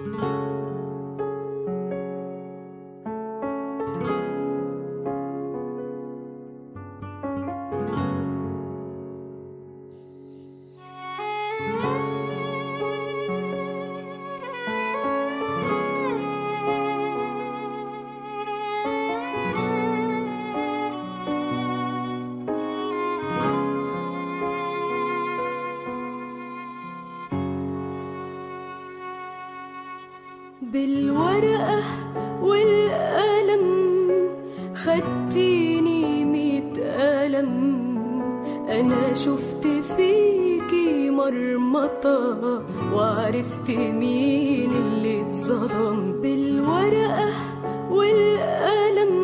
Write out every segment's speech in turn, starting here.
بالورقة والقلم خدتيني ميت قلم أنا شفت فيكي مرمطة وعرفت مين اللي اتظلم بالورقة والقلم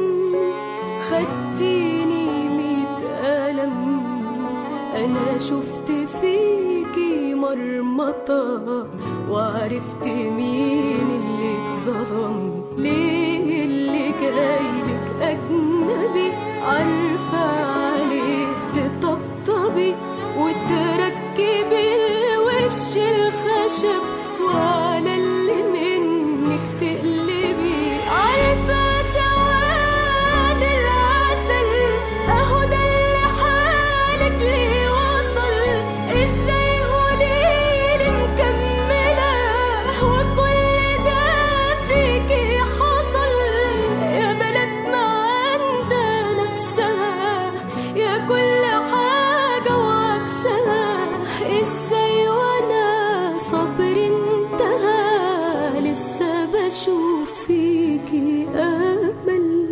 خدتيني ميت قلم أنا شفت فيكي مرمطة وعرفت مين اللي اتظلم ليه اللي جايلك أجنبي عارفة عليه تطبطبي وتركبي الوش الخشب وعلى اللي منك تقلبي عارفة سواد العسل اهو ده اللي حالك ليه وصل ازاي قوليلي مكملة وكل ده فيكي حصل يا بلدنا عندها نفسها يا كل حاجة وعكسها ازاي وانا صبري انتهى لسه بشوف فيكي امل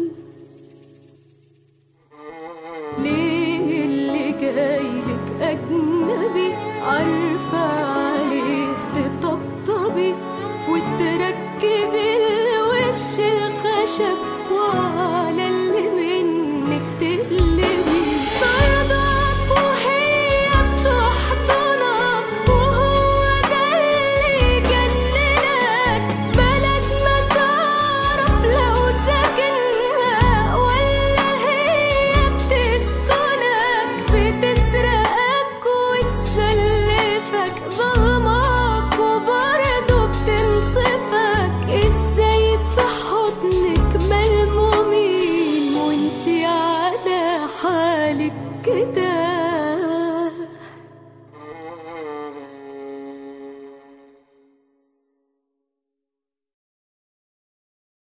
ليه اللي جايلك أجنبي عارفة عليه تطبطبي وتركبي الوش الخشب وعلى اللي منك تقلبي طردك وهي بتحضنك وهو ده اللي يجننك بلد ما تعرف لو ساكنها ولا هي بتسكنك بتسرقك وتسلفك ظلمك وبرضه بتنصفك ازاي في حضنك ملمومين وانتي على حالك كده